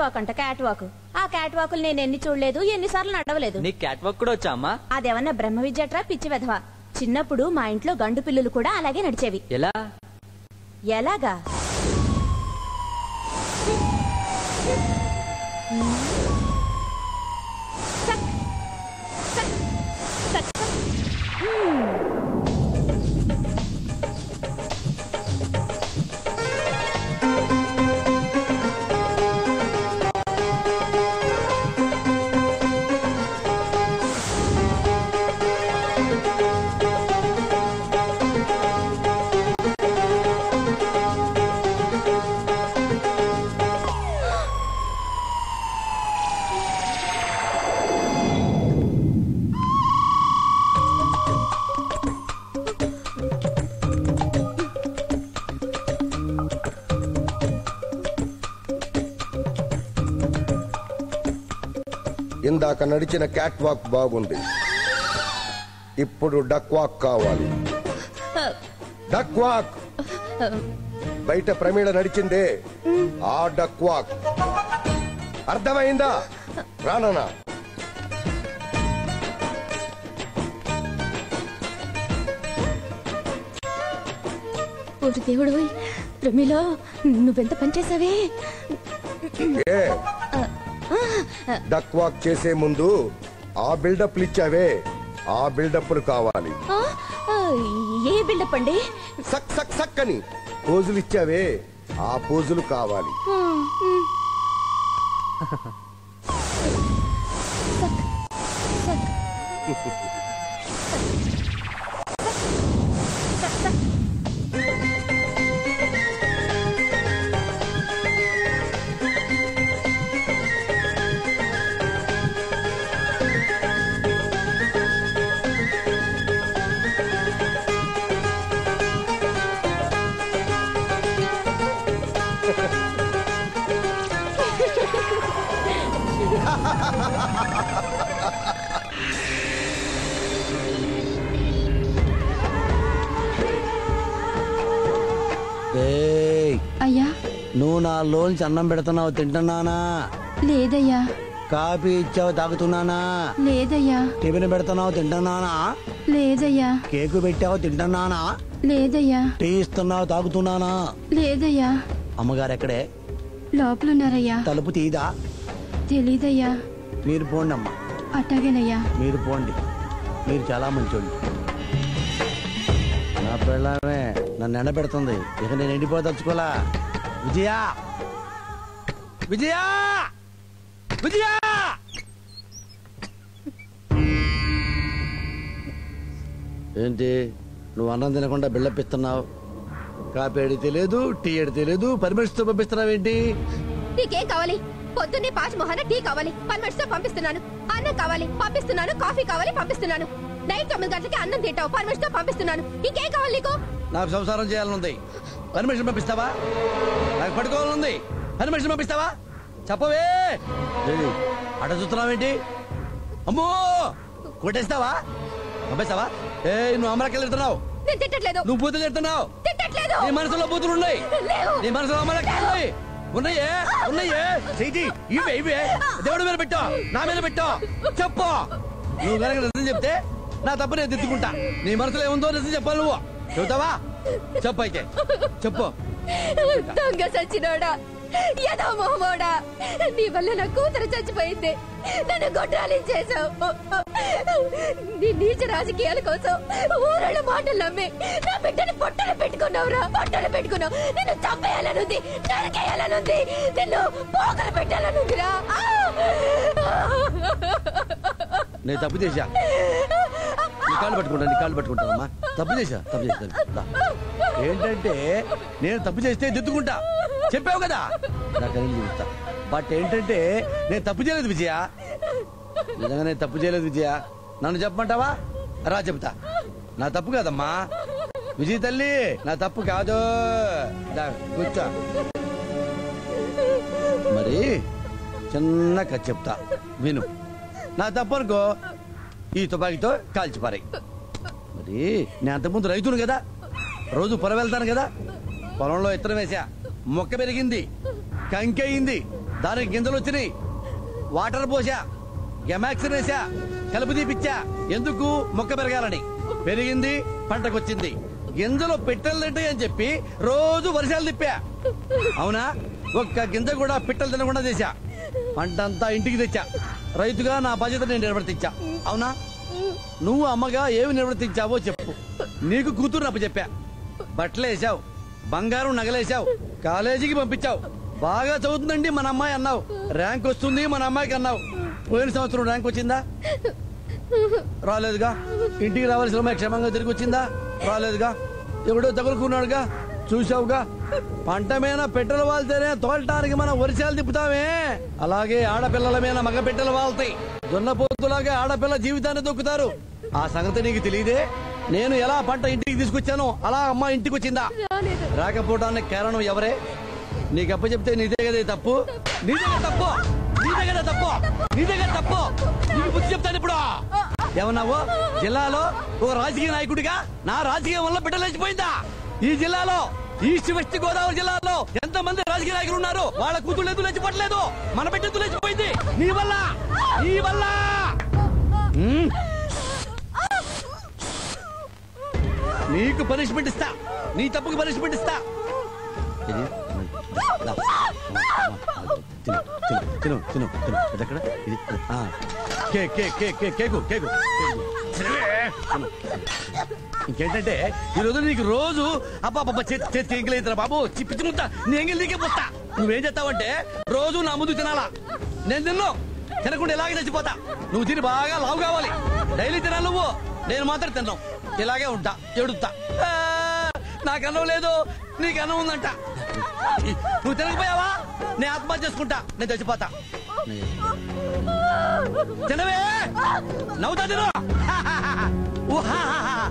Walk అంట cat walk ఆ cat వాకులు నేను ఎన్ని చూడలేదు ఎన్నిసార్లు నడవలేదు నీకు క్యాట్ వాక్ కూడా వచ్చా అమ్మా అదేమన్నా బ్రహ్మ విద్యట్రా పిచ్చి వెధవా చిన్నప్పుడు మా ఇంట్లో గండు పిల్లులు కూడా అలాగే నడిచేవి ఎలా ఎలాగా సక్, సక్, సక్, సక్. మ్మ్. ఇందాక నడిచిన క్యాట్ వాక్ బాగుంది ఇప్పుడు డక్ వాక్ కావాలి డక్ వాక్ బయట ప్రమీళ నడిచిందే ఆ డక్ వాక్ అర్థమైందా రాననా ఓరి దేవుడు ప్రమిలో నువ్వెంత పనిచేసావే ఏ డక్ వాక్ చేసే ముందు ఆ బిల్డప్లు ఇచ్చావే ఆ బిల్డప్లు కావాలి ఆ, ఆ, ఏ బిల్డప్ అండి సక్ సక్ సక్ అని పోజులు ఇచ్చావే ఆ పోజులు కావాలి ఆ, మ్. సక్, సక్. సక్, సక్. ఏయ్ అయ్యా నువ్వు నా లోంచి అన్నం పెడుతున్నావు తింటున్నానా లేదయ్యా కాఫీ ఇచ్చావు తాగుతున్నానా లేదయ్యా టిఫిన్ పెడుతున్నావు తింటున్నానా లేదయ్యా కేకు పెట్టావు తింటున్నానా లేదయ్యా టీ ఇస్తున్నావు తాగుతున్నానా లేదయ్యా అమ్మగారు ఎక్కడే లోపలున్నారయ్యా తలుపు తీదా తెలీదయ్యా మీరు పోండి అమ్మ అట్టాగేనయ్యా మీరు పోండి మీరు చాలా మంచోళ్ళు నా పిల్లమే నన్ను ఎండబెడుతుంది ఇక నేను ఎండిపోదలుచుకోలా విజయా విజయా విజయా ఏంటి నువ్వు అన్నం తినకుండా బిళ్ళపిస్తున్నావు కాపీ అడిగితే లేదు టీ అడిగితే లేదు పర్మిషన్తో పంపిస్తున్నావేంటి నీకేం కావాలి పొద్దున్నే పాచి మొహన టీ కావాలి పర్మిట్స్ తో పంపిస్తున్నాను అన్నం కావాలి పంపిస్తున్నాను కాఫీ కావాలి పంపిస్తున్నాను నైట్ తొమ్మిది గంటలకి అన్నం తింటావు పర్మిట్స్ తో పంపిస్తున్నాను ఇంకేం కావాలి నీకు నాకు సంసారం చేయాలనుంది పర్మిషన్ పంపిస్తావా నాకు పడుకోవాలనుంది పర్మిషన్ పంపిస్తావా చెప్పవే ఏయ్, అట చూస్తున్నావేంటి అమ్మో కొట్టేస్తావా పంపిస్తావా ఏ నువ్వు అమరాకెళ్ళి వెళ్తున్నావు నేను తిట్టట్లేదు నువ్వు బూతులు తిడుతున్నావు తిట్టట్లేదు నీ మనసులో బూతులు ఉన్నాయి లేవు. నీ మనసులో అమరాకెళ్ళి ఉన్నాయి ఉన్నాయే ఉన్నాయే చేయి ఇవే ఇవే దేవుడి మీద పెట్టా నా మీద పెట్టా చెప్పు నువ్వు కనుక నిజం చెప్తే నా తప్పు నేను దిద్దుకుంటా నీ మనసులో ఏముందో నిజం చెప్పాలి నువ్వు చెబుతావా చెప్పు అయితే చెప్పు దొంగ సచ్చినోడా యదో మొహమోడా నీ వల్ల నా కూతురు చచ్చిపోయింది నన్ను గొడ్రాలించేశావు నీ నీచ రాజకీయాల కోసం ఊరళ్ళ మాటలు నమ్మి నా బిడ్డని పొట్టలు పెట్టుకున్నావురా పొట్టలు పెట్టుకున్నావు నిన్ను చంపేయాలనుంది నరికేయాలనుంది నిన్ను పోగలు పెట్టాలనుందిరా ఆ! నేను తప్పు చేశా నీ కాళ్ళు పట్టుకుంటా నీ కాళ్ళు పట్టుకుంటానమ్మా తప్పు చేశా తప్పు చేశా దా. ఏంటంటే నేను తప్పు చేస్తే దిద్దుకుంటా చెప్పావు కదా నా కళ్ళు చూపిస్తా బట్ ఏంటంటే నేను తప్పు చేయలేదు విజయ నిజంగా నేను తప్పు చేయలేదు విజయ నన్ను చెప్పమంటావా రా చెప్తా నా తప్పు కాదమ్మా విజయ తల్లి నా తప్పు కాదు దా, కూర్చో మరి చిన్న కథ చెప్తా విను నా తప్పు అనుకో ఈ తుపాకీతో కాల్చిపారాయి మరి నేను అంతకుముందు రైతును కదా రోజు పొలం వెళ్తాను కదా పొలంలో ఇత్తనం వేసా మొక్క పెరిగింది కంకి అయింది దానికి గింజలు వచ్చినాయి వాటర్ పోసా గెమాక్సిన్ వేసా కలుపు తీపిచ్చా ఎందుకు మొక్క పెరగాలని పెరిగింది పంటకొచ్చింది గింజలు పిట్టలు తింటాయి అని చెప్పి రోజు వర్షాలు తిప్పా అవునా ఒక్క గింజ కూడా పిట్టలు తినకుండా చేశా పంటంతా ఇంటికి తెచ్చా రైతుగా నా బాధ్యత నేను నిర్వర్తించా అవునా నువ్వు అమ్మగా ఏమి నిర్వర్తించావో చెప్పు నీకు కూతురు అప్పు చెప్పా బట్టలు వేసావు బంగారం నగలేసావు కాలేజీకి పంపించావు బాగా చదువుతుందండి మన అమ్మాయి అన్నావు ర్యాంక్ వస్తుంది మన అమ్మాయికి అన్నావు పోయిన సంవత్సరం ర్యాంక్ వచ్చిందా రాలేదుగా ఇంటికి రావాల్సిన అమ్మాయి క్షేమంగా తిరిగి వచ్చిందా రాలేదుగా ఎవడో తగులుకున్నాడుగా చూసావుగా పంట మీద పెట్టెలు వాళ్తేనే తోలటానికి మనం వర్షాలు తిప్పుతామే అలాగే ఆడపిల్లల మీద మగ పెట్టెలు వాళ్తాయి దున్నపోతులాగే ఆడపిల్ల జీవితాన్ని దొక్కుతారు ఆ సంగతి నీకు తెలియదే నేను ఎలా పంట ఇంటికి తీసుకొచ్చానో అలా అమ్మ ఇంటికి వచ్చిందా రాకపోవడానికి కారణం ఎవరే నీకు అప్ప చెప్తే నీదే కదా ఈ తప్పు నీదే కదా తప్పు నీదే కదా తప్పు నీదే కదా తప్పు నీకు బుద్ధి చెప్తాను ఇప్పుడు ఏమన్నావు జిల్లాలో ఒక రాజకీయ నాయకుడిగా నా రాజకీయం వల్ల బిడ్డలేసిపోయిందా ఈ జిల్లాలో ఈస్ట్ వెస్ట్ గోదావరి జిల్లాలో ఎంత మంది రాజకీయ నాయకులు ఉన్నారు వాళ్ళ కూతుళ్ళు ఎందుకు లేచిపోవట్లేదు మన బిడ్డ ఎందుకు లేచిపోయింది నీ వల్ల నీ వల్ల ఉమ్. నీకు పనిష్మెంట్ ఇస్తా నీ తప్పుకు పనిష్మెంట్ ఇస్తా ఇది, దా. తిను, తిను, తిను, తిను, తిను. ఇది ఎక్కడ? ఇది, ఆ. Cake, cake, cake, cake, cake, cake, cake. తినవే. తిను. ఇంకేంటంటే ఈ రోజు నీకు రోజు అబ్బాబ్బా చేతి ఎంగిలేదురా బాబు చిప్పించుకుంటా నీ ఎంగిల్ నీకే పోతా నువ్వేం చేస్తావంటే రోజు నా ముందు తినాలా నేను తిన్ను తినకుండా ఇలాగే చచ్చిపోతా నువ్వు తిని బాగా లావు కావాలి డైలీ తినాలి నువ్వు నేను మాత్రం తిన్నావు ఇలాగే ఉంటా ఎడుతా ఆ, నాకు అన్నం లేదు నీకు అన్నం ఉందంట నువ్వు తినకపోయావా నేను ఆత్మహత్య చేసుకుంటా నేను చచ్చిపోతా తినవే నవ్వుతా తిను ఊహాహాహా.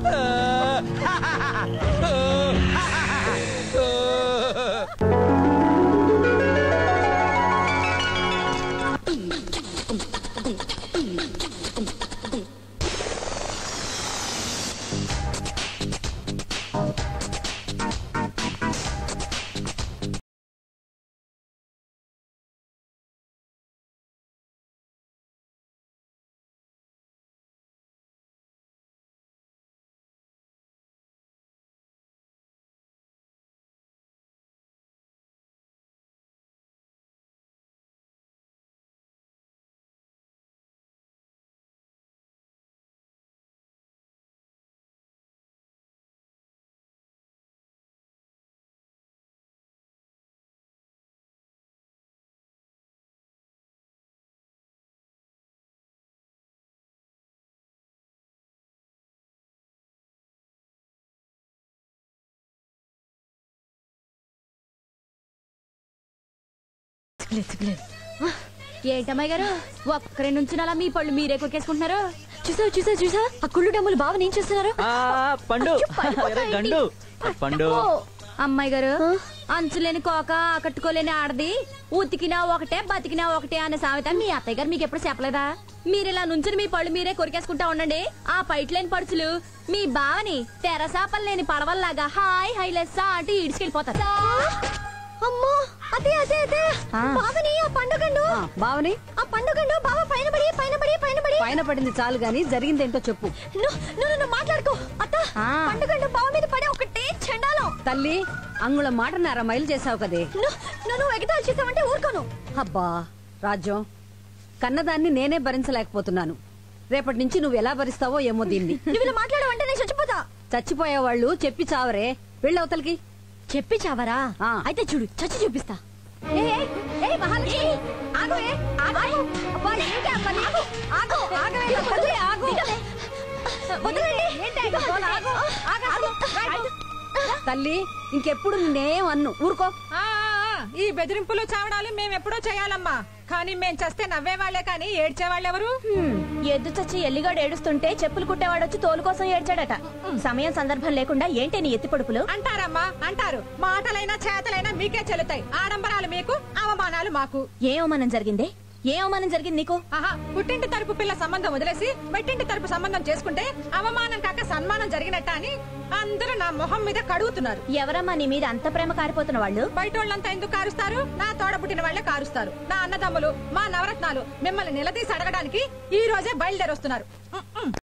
ఏంటమ్మాయి గారు ఒక్కరి నుంచి అలా మీ పళ్ళు మీరే కొరికేసుకుంటున్నారు చూసావు చూసావు చూసా ఆ కుళ్ళు డమ్ములు బావ నేను చేస్తున్నారు ఆ పండు ఎరే గండు పండు అమ్మాయి గారు అంచులేని కోక ఆకట్టుకోలేని ఆడది ఉతికినా ఒకటే బతికినా ఒకటే అనే సామెత మీ అత్తయ్య గారు మీకు ఎప్పుడు చెప్పలేదా మీరు ఇలా నుంచుని మీ పళ్ళు మీరే కొరికేసుకుంటా ఉండండి ఆ పైట్ లేని పడుచులు మీ బావని తెరసాపలు లేని పడవల్లాగా హాయ్ హై లెస్సా అంటూ ఈడ్చుకెళ్ళిపోతారు అమ్మో అదే అదే అదే ఆ. బావని ఆ పండుగండు బావని ఆ పండుగండు బావ పైన పడి పైన పడి పైన పడి పైన పడింది చాలు గాని జరిగిందేంటో చెప్పు నువ్వు నువ్వు నువ్వు మాట్లాడుకో అత్త ఆ. పండుగండు బావ మీద పడి ఒకటే చండాలం తల్లి అంగుళ మాట అర మైలు చేసావు కదే నువ్వు నువ్వు నువ్వు ఎగతాలు చేసావంటే ఊరుకోను అబ్బా రాజ్యం కన్నదాన్ని నేనే భరించలేకపోతున్నాను రేపటి నుంచి నువ్వు ఎలా భరిస్తావో ఏమో దీన్ని నువ్వు ఇలా మాట్లాడవంటే నేను చచ్చిపోతా చచ్చిపోయే వాళ్ళు చెప్పి చావరే వెళ్ళవతలకి చెప్పి చావరా ఆ. అయితే చూడు చచ్చి చూపిస్తా ఏ ఏ, ఏ మహాలక్ష్మి ఆగు ఏ ఆగు అబ్బా ఏంటి అబ్బా నీకు ఆగు ఆగవే నా తల్లి ఆగు వదలండి ఏంటి ఆగు ఆగు ఆగు తల్లి ఇంకెప్పుడు నేనేం అన్ను ఊరుకో ఆ, ఆ, ఆ, ఈ బెదిరింపులు చావడాలు మేమెప్పుడో చేయాలమ్మా కానీ మేం చస్తే నవ్వేవాళ్లే కానీ ఏడ్చేవాళ్ళెవరు హ్మ్, ఎద్దు చచ్చి ఎల్లిగాడు ఏడుస్తుంటే చెప్పులు కుట్టేవాడు వచ్చి తోలు కోసం ఏడ్చాడట సమయం సందర్భం లేకుండా ఏంటి నీ ఎత్తి పొడుపులు అంటారమ్మా అంటారు మాటలైనా చేతలైనా మీకే చెల్లుతాయి ఆడంబరాలు మీకు అవమానాలు మాకు ఏ అవమానం జరిగిందే ఏ అవమానం జరిగింది నీకు ఆహా పుట్టింటి తరపు పిల్ల సంబంధం వదిలేసి మెట్టింటి తరపు సంబంధం చేసుకుంటే అవమానం కాక సన్మానం జరిగినట్ట అని అందరూ నా మొహం మీద కడుగుతున్నారు ఎవరమ్మా నీ మీద అంత ప్రేమ కారిపోతున్న వాళ్ళు బయట వాళ్ళంతా ఎందుకు కారుస్తారు నా తోడ పుట్టిన వాళ్లే కారుస్తారు నా అన్నదమ్ములు మా నవరత్నాలు మిమ్మల్ని నిలదీసి అడగడానికి ఈ రోజే బయలుదేరి వస్తున్నారు